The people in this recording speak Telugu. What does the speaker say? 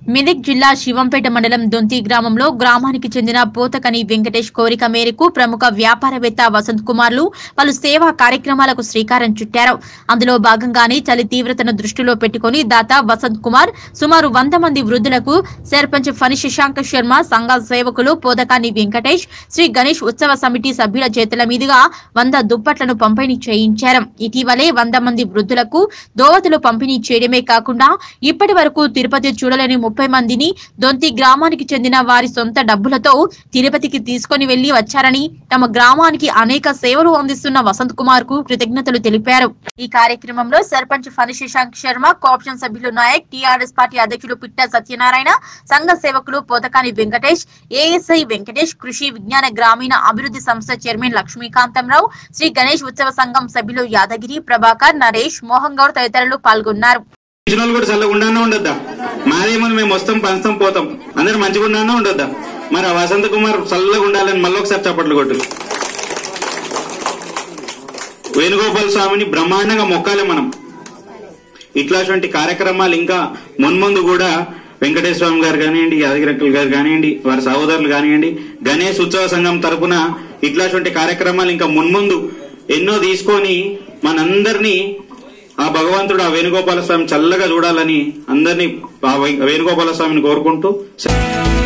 మెదక్ జిల్లా శివంపేట మండలం దొంతి గ్రామంలో గ్రామానికి చెందిన పోతకని వెంకటేష్ కోరిక మేరకు ప్రముఖ వ్యాపారవేత్త వసంత్ కుమార్లు పలు సేవా కార్యక్రమాలకు శ్రీకారం చుట్టారు అందులో భాగంగానే చలి తీవ్రతను దృష్టిలో పెట్టుకుని దాత వసంత్ కుమార్ సుమారు వంద మంది వృద్ధులకు సర్పంచ్ ఫణి శశాంక శర్మ సంఘ సేవకులు పోతకాని వెంకటేష్ శ్రీ గణేష్ ఉత్సవ సమితి సభ్యుల చేతుల మీదుగా వంద దుప్పట్లను పంపిణీ చేయించారు ఇటీవలే వంద మంది వృద్ధులకు దోవతులు పంపిణీ చేయడమే కాకుండా ఇప్పటి వరకు తిరుపతి చూడలేని ముప్పై మందిని దొంతి గ్రామానికి చెందిన వారి సొంత డబ్బులతో తిరుపతికి తీసుకొని వెళ్లి వచ్చారని తమ గ్రామానికి అనేక సేవలు అందిస్తున్న వసంత్ కుమార్ కు కృతజ్ఞతలు తెలిపారు ఈ కార్యక్రమంలో సర్పంచ్ ఫణి శశాంక్ శర్మ కోఆప్షన్ సభ్యులు నాయక్ టీఆర్ఎస్ పార్టీ అధ్యక్షులు పిట్ట సత్యనారాయణ సంఘ సేవకులు పోతకాని వెంకటేష్ ఏఎస్ఐ వెంకటేష్ కృషి విజ్ఞాన గ్రామీణ అభివృద్ధి సంస్థ చైర్మన్ లక్ష్మీకాంతంరావు శ్రీ గణేష్ ఉత్సవ సంఘం సభ్యులు యాదగిరి ప్రభాకర్ నరేష్ మోహన్ గౌడ్ తదితరులు పాల్గొన్నారు ఇచ్చిన వాళ్ళు కూడా చల్లగా ఉండానే ఉండొద్దా మాదేమో మేము వస్తాం పంచుతాం పోతాం అందరు మంచిగా ఉండానే ఉండొద్దా మరి ఆ వసంత కుమార్ చల్లగా ఉండాలని మళ్ళీ ఒకసారి చప్పట్లు కొట్టు వేణుగోపాల స్వామిని బ్రహ్మాండంగా మొక్కాలి మనం ఇట్లాంటి కార్యక్రమాలు ఇంకా మున్ముందు కూడా వెంకటేశ్వర స్వామి గారు కానివ్వండి యాదగిరి గారు కానివ్వండి వారి సహోదరులు కానివ్వండి గణేష్ ఉత్సవ సంఘం తరపున ఇట్లాంటి కార్యక్రమాలు ఇంకా మున్ముందు ఎన్నో తీసుకొని మనందరినీ ఆ భగవంతుడు ఆ వేణుగోపాల స్వామి చల్లగా చూడాలని అందరినీ ఆ వై- వేణుగోపాల స్వామిని కోరుకుంటూ